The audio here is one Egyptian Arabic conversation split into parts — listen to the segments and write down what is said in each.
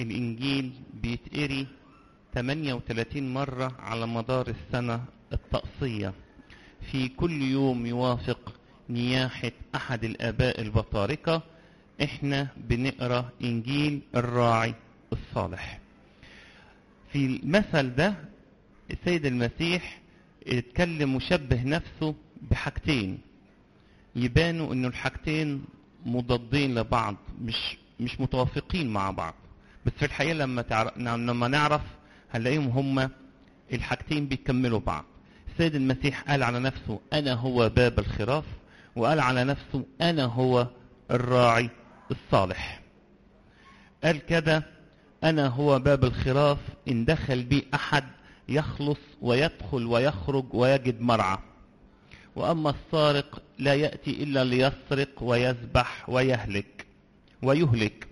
الإنجيل بيتقري 38 مرة على مدار السنة الطقسية في كل يوم يوافق نياحة أحد الآباء البطاركة إحنا بنقرأ إنجيل الراعي الصالح في المثل ده السيد المسيح اتكلم وشبه نفسه بحاجتين يبانوا انه الحاجتين مضادين لبعض مش مش متوافقين مع بعض بس في الحقيقه لما تعرف لما نعرف هنلاقيهم هما الحاجتين بيكملوا بعض السيد المسيح قال على نفسه انا هو باب الخراف وقال على نفسه انا هو الراعي الصالح قال كده انا هو باب الخراف ان دخل بي احد يخلص ويدخل ويخرج ويجد مرعى واما السارق لا ياتي الا ليسرق ويذبح ويهلك ويهلك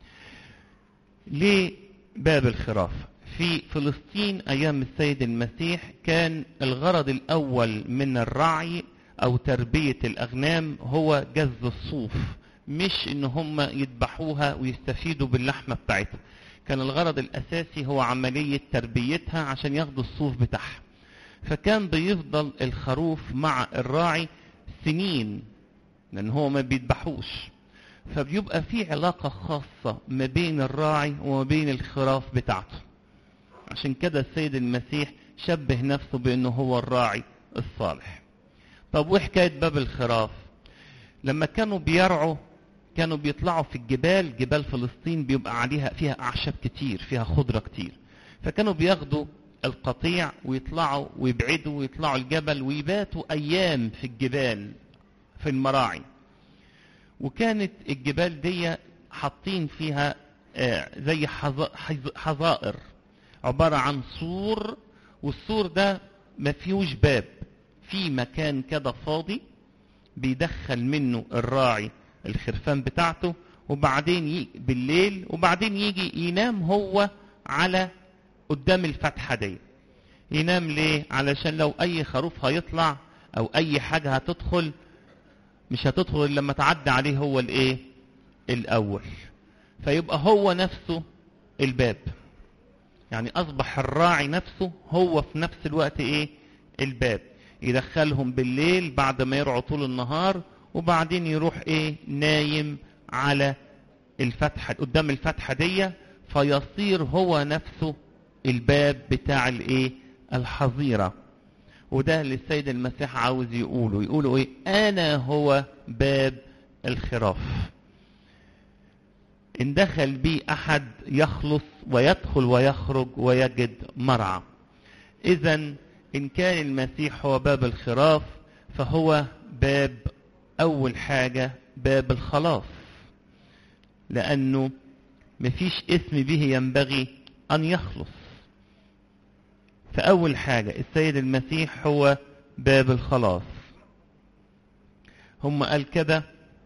ليه باب الخراف في فلسطين ايام السيد المسيح كان الغرض الاول من الرعي او تربيه الاغنام هو جز الصوف مش ان هم يذبحوها ويستفيدوا باللحمه بتاعتها كان الغرض الاساسي هو عمليه تربيتها عشان ياخدوا الصوف بتاعها فكان بيفضل الخروف مع الراعي سنين لان هو ما بيذبحوش فبيبقى في علاقة خاصة ما بين الراعي وما بين الخراف بتاعته عشان كده السيد المسيح شبه نفسه بانه هو الراعي الصالح طب وحكاية باب الخراف لما كانوا بيرعوا كانوا بيطلعوا في الجبال جبال فلسطين بيبقى عليها فيها اعشاب كتير فيها خضرة كتير فكانوا بياخدوا القطيع ويطلعوا ويبعدوا ويطلعوا الجبل ويباتوا ايام في الجبال في المراعي وكانت الجبال دي حاطين فيها زي حظائر عبارة عن سور والسور ده ما فيهوش باب في مكان كده فاضي بيدخل منه الراعي الخرفان بتاعته وبعدين يجي بالليل وبعدين يجي ينام هو على قدام الفتحة دي ينام ليه علشان لو اي خروف هيطلع او اي حاجة هتدخل مش هتدخل الا لما تعدي عليه هو الايه الاول فيبقى هو نفسه الباب يعني اصبح الراعي نفسه هو في نفس الوقت ايه الباب يدخلهم بالليل بعد ما يرعوا طول النهار وبعدين يروح ايه نايم على الفتحة قدام الفتحة دي فيصير هو نفسه الباب بتاع الايه الحظيرة وده اللي السيد المسيح عاوز يقوله يقوله ايه انا هو باب الخراف ان دخل بي احد يخلص ويدخل ويخرج ويجد مرعى اذا ان كان المسيح هو باب الخراف فهو باب اول حاجة باب الخلاص لانه مفيش اسم به ينبغي ان يخلص فأول حاجة السيد المسيح هو باب الخلاص هم قال كده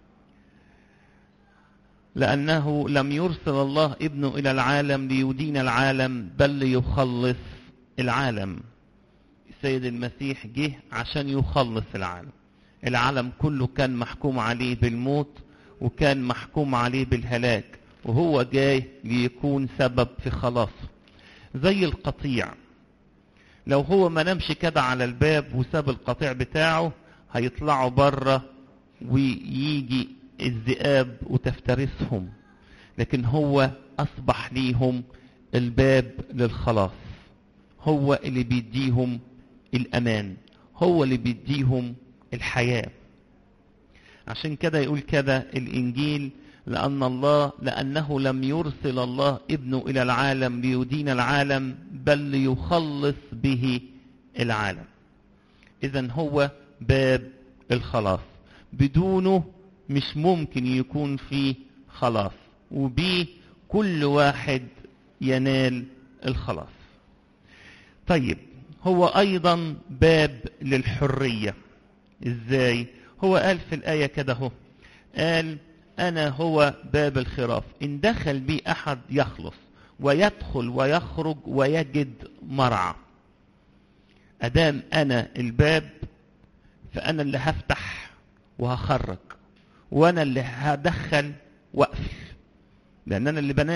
لأنه لم يرسل الله ابنه إلى العالم ليدين العالم بل ليخلص العالم السيد المسيح جه عشان يخلص العالم العالم كله كان محكوم عليه بالموت وكان محكوم عليه بالهلاك وهو جاي ليكون سبب في خلاصه زي القطيع لو هو ما نمشي كده على الباب وساب القطيع بتاعه هيطلعوا بره ويجي الذئاب وتفترسهم لكن هو اصبح ليهم الباب للخلاص هو اللي بيديهم الامان هو اللي بيديهم الحياه عشان كده يقول كده الانجيل لأن الله لأنه لم يرسل الله ابنه إلى العالم ليدين العالم بل ليخلص به العالم إذا هو باب الخلاص بدونه مش ممكن يكون فيه خلاص وبيه كل واحد ينال الخلاص طيب هو أيضا باب للحرية إزاي هو قال في الآية كده هو قال أنا هو باب الخراف إن دخل بي أحد يخلص ويدخل ويخرج ويجد مرعى أدام أنا الباب فأنا اللي هفتح وهخرج وأنا اللي هدخل وأقفل لأن أنا اللي بنام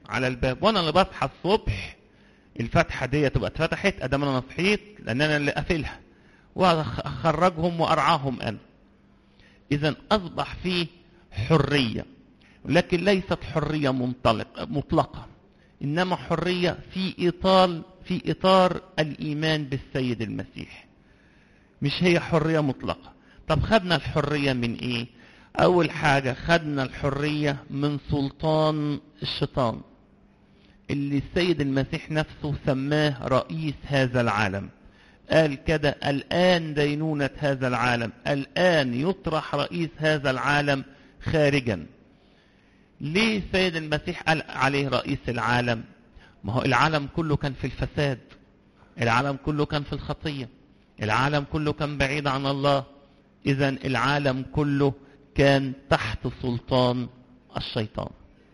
على الباب وانا اللي بصحى الصبح الفتحه دي تبقى اتفتحت ادام انا صحيت لان انا اللي قافلها واخرجهم وارعاهم انا اذا اصبح فيه حريه لكن ليست حريه منطلق مطلقه انما حريه في اطار في اطار الايمان بالسيد المسيح مش هي حريه مطلقه طب خدنا الحريه من ايه اول حاجه خدنا الحريه من سلطان الشيطان اللي السيد المسيح نفسه سماه رئيس هذا العالم قال كده الآن دينونة هذا العالم الآن يطرح رئيس هذا العالم خارجا ليه السيد المسيح قال عليه رئيس العالم ما هو العالم كله كان في الفساد العالم كله كان في الخطية العالم كله كان بعيد عن الله إذا العالم كله كان تحت سلطان الشيطان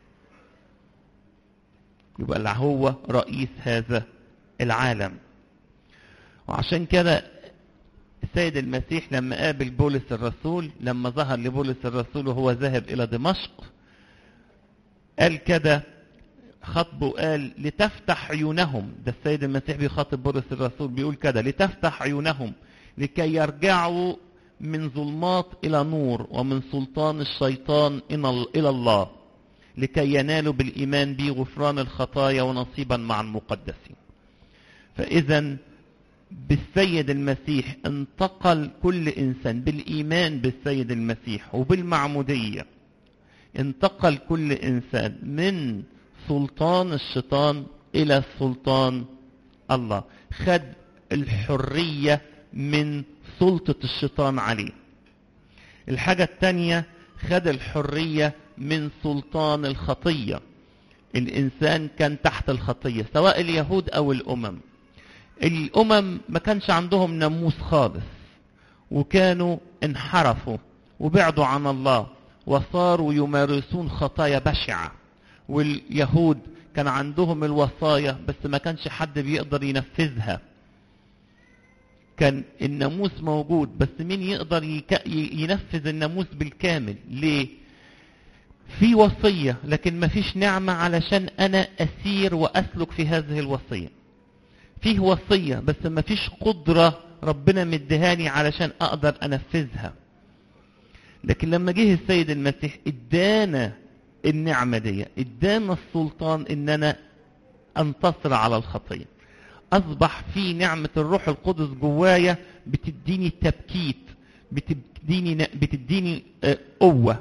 يبقى هو رئيس هذا العالم وعشان كده السيد المسيح لما قابل بولس الرسول لما ظهر لبولس الرسول وهو ذاهب إلى دمشق قال كده خطبه قال لتفتح عيونهم ده السيد المسيح بيخاطب بولس الرسول بيقول كده لتفتح عيونهم لكي يرجعوا من ظلمات إلى نور ومن سلطان الشيطان إلى الله لكي ينالوا بالإيمان بي غفران الخطايا ونصيبا مع المقدسين فإذا بالسيد المسيح انتقل كل إنسان بالإيمان بالسيد المسيح وبالمعمودية انتقل كل إنسان من سلطان الشيطان إلى سلطان الله خد الحرية من سلطة الشيطان عليه الحاجة الثانية خد الحرية من سلطان الخطية الإنسان كان تحت الخطية سواء اليهود أو الأمم الأمم ما كانش عندهم ناموس خالص وكانوا انحرفوا وبعدوا عن الله وصاروا يمارسون خطايا بشعة واليهود كان عندهم الوصايا بس ما كانش حد بيقدر ينفذها كان الناموس موجود بس مين يقدر يك... ينفذ الناموس بالكامل ليه في وصية لكن ما فيش نعمة علشان أنا أسير وأسلك في هذه الوصية فيه وصية بس ما فيش قدرة ربنا مدهاني علشان أقدر أنفذها لكن لما جه السيد المسيح ادانا النعمة دي ادانا السلطان ان انا انتصر على الخطية اصبح في نعمة الروح القدس جوايا بتديني تبكيت بتديني بتديني قوة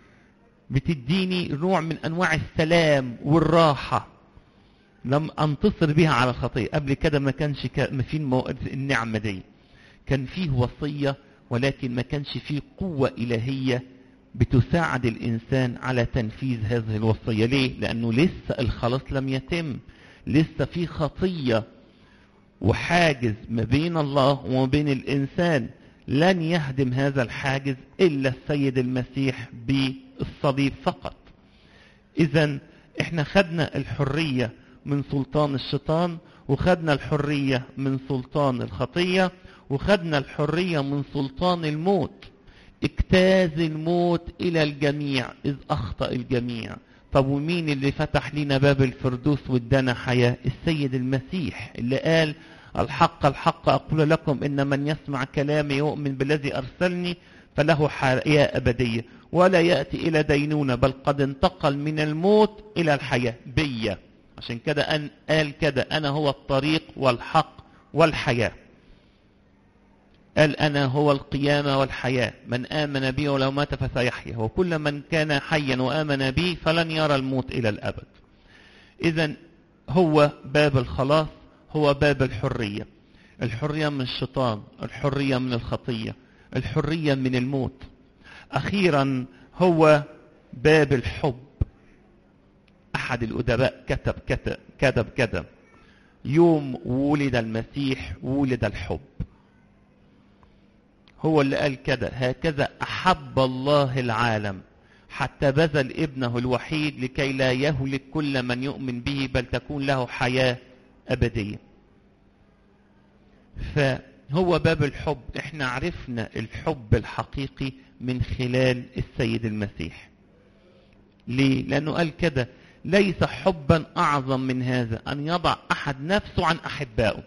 بتديني نوع من انواع السلام والراحة لم انتصر بها على الخطية قبل كده ما كانش ما في النعمة دي كان فيه وصية ولكن ما كانش فيه قوة إلهية بتساعد الإنسان على تنفيذ هذه الوصية ليه؟ لأنه لسه الخلاص لم يتم لسه في خطية وحاجز ما بين الله وما بين الإنسان لن يهدم هذا الحاجز إلا السيد المسيح بالصليب فقط إذا احنا خدنا الحرية من سلطان الشيطان وخدنا الحرية من سلطان الخطية وخدنا الحرية من سلطان الموت اجتاز الموت إلى الجميع إذ أخطأ الجميع طب ومين اللي فتح لنا باب الفردوس وادانا حياة السيد المسيح اللي قال الحق الحق أقول لكم إن من يسمع كلامي يؤمن بالذي أرسلني فله حياة أبدية ولا يأتي إلى دينونة بل قد انتقل من الموت إلى الحياة بيا عشان كده أن قال كده أنا هو الطريق والحق والحياة قال أنا هو القيامة والحياة من آمن بي ولو مات فسيحيا وكل من كان حيا وآمن بي فلن يرى الموت إلى الأبد إذا هو باب الخلاص هو باب الحرية الحرية من الشيطان الحرية من الخطية الحرية من الموت أخيرا هو باب الحب أحد الأدباء كتب كتب كتب كتب يوم ولد المسيح ولد الحب هو اللي قال كده هكذا أحب الله العالم حتى بذل ابنه الوحيد لكي لا يهلك كل من يؤمن به بل تكون له حياة أبدية فهو باب الحب احنا عرفنا الحب الحقيقي من خلال السيد المسيح ليه؟ لأنه قال كده ليس حبا أعظم من هذا أن يضع أحد نفسه عن أحبائه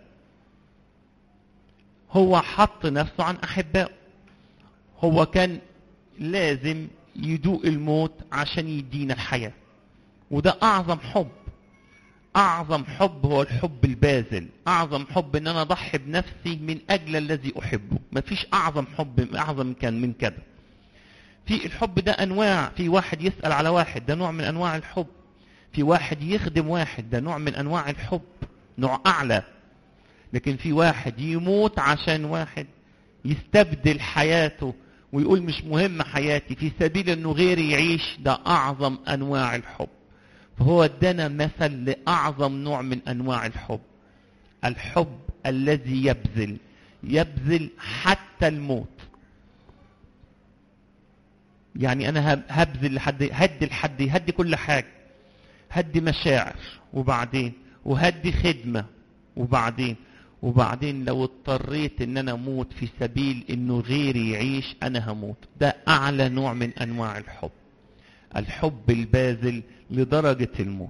هو حط نفسه عن أحبائه هو كان لازم يدوق الموت عشان يدينا الحياة وده أعظم حب أعظم حب هو الحب الباذل أعظم حب إن أنا أضحي بنفسي من أجل الذي أحبه مفيش أعظم حب أعظم كان من كده في الحب ده أنواع في واحد يسأل على واحد ده نوع من أنواع الحب في واحد يخدم واحد ده نوع من أنواع الحب نوع أعلى لكن في واحد يموت عشان واحد يستبدل حياته ويقول مش مهم حياتي في سبيل انه غيري يعيش ده اعظم انواع الحب فهو ادانا مثل لاعظم نوع من انواع الحب الحب الذي يبذل يبذل حتى الموت يعني انا هبذل لحد هدي لحد هدي كل حاجه هدي مشاعر وبعدين وهدي خدمه وبعدين وبعدين لو اضطريت ان انا اموت في سبيل انه غيري يعيش انا هموت ده اعلى نوع من انواع الحب الحب الباذل لدرجة الموت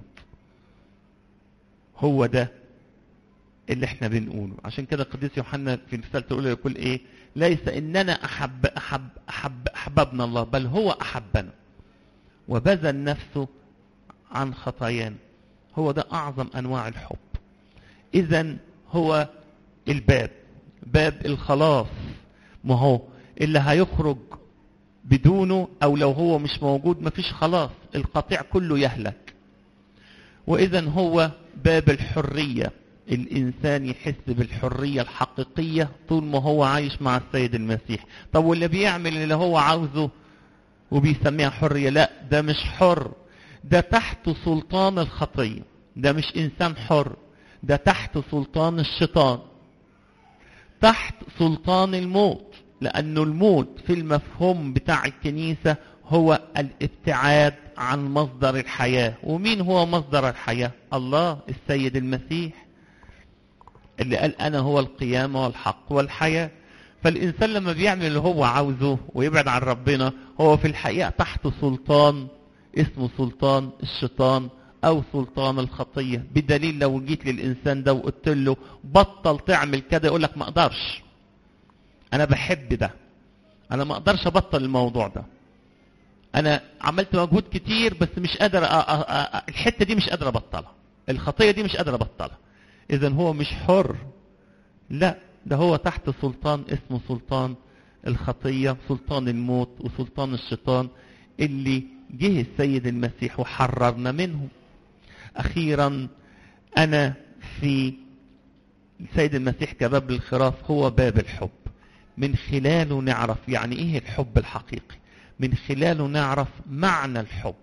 هو ده اللي احنا بنقوله عشان كده القديس يوحنا في رسالته الاولى يقول ايه ليس اننا احب احب احب احببنا الله بل هو احبنا وبذل نفسه عن خطايانا هو ده اعظم انواع الحب اذا هو الباب باب الخلاص ما هو اللي هيخرج بدونه او لو هو مش موجود مفيش خلاص القطيع كله يهلك واذا هو باب الحرية الانسان يحس بالحرية الحقيقية طول ما هو عايش مع السيد المسيح طب واللي بيعمل اللي هو عاوزه وبيسميها حرية لا ده مش حر ده تحت سلطان الخطية ده مش انسان حر ده تحت سلطان الشيطان تحت سلطان الموت لأنه الموت في المفهوم بتاع الكنيسة هو الابتعاد عن مصدر الحياة ومين هو مصدر الحياة الله السيد المسيح اللي قال أنا هو القيامة والحق والحياة فالإنسان لما بيعمل اللي هو عاوزه ويبعد عن ربنا هو في الحقيقة تحت سلطان اسمه سلطان الشيطان او سلطان الخطيه بدليل لو جيت للانسان ده وقلت له بطل تعمل كده يقول لك ما اقدرش انا بحب ده انا ما اقدرش ابطل الموضوع ده انا عملت مجهود كتير بس مش قادر أ أ أ الحته دي مش قادر ابطلها الخطيه دي مش قادر ابطلها اذا هو مش حر لا ده هو تحت سلطان اسمه سلطان الخطيه سلطان الموت وسلطان الشيطان اللي جه السيد المسيح وحررنا منه اخيرا انا في السيد المسيح كباب الخراف هو باب الحب من خلاله نعرف يعني ايه الحب الحقيقي من خلاله نعرف معنى الحب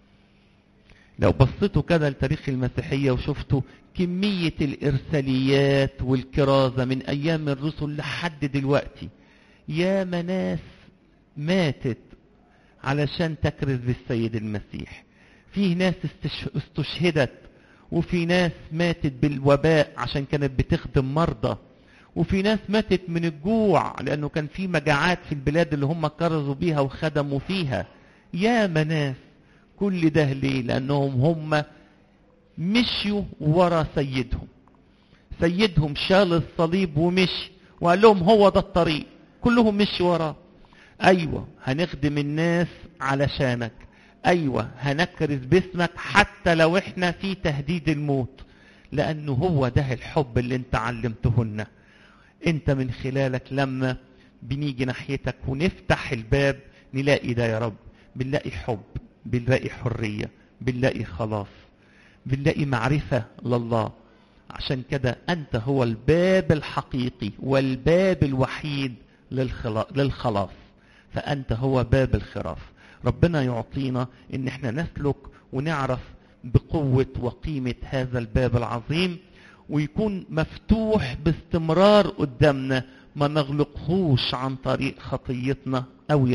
لو بصيتوا كده لتاريخ المسيحية وشفتوا كمية الإرساليات والكرازة من أيام الرسل لحد دلوقتي يا ناس ماتت علشان تكرز بالسيد المسيح في ناس استشهدت وفي ناس ماتت بالوباء عشان كانت بتخدم مرضى وفي ناس ماتت من الجوع لانه كان في مجاعات في البلاد اللي هم كرزوا بيها وخدموا فيها يا ناس كل ده ليه لانهم هم مشيوا ورا سيدهم سيدهم شال الصليب ومشي وقال لهم هو ده الطريق كلهم مشوا وراه ايوه هنخدم الناس علشانك ايوه هنكرز باسمك حتى لو احنا في تهديد الموت لانه هو ده الحب اللي انت علمته لنا انت من خلالك لما بنيجي ناحيتك ونفتح الباب نلاقي ده يا رب بنلاقي حب بنلاقي حريه بنلاقي خلاص بنلاقي معرفه لله عشان كده انت هو الباب الحقيقي والباب الوحيد للخلاص فانت هو باب الخراف ربنا يعطينا ان احنا نسلك ونعرف بقوة وقيمة هذا الباب العظيم ويكون مفتوح باستمرار قدامنا ما نغلقهوش عن طريق خطيتنا او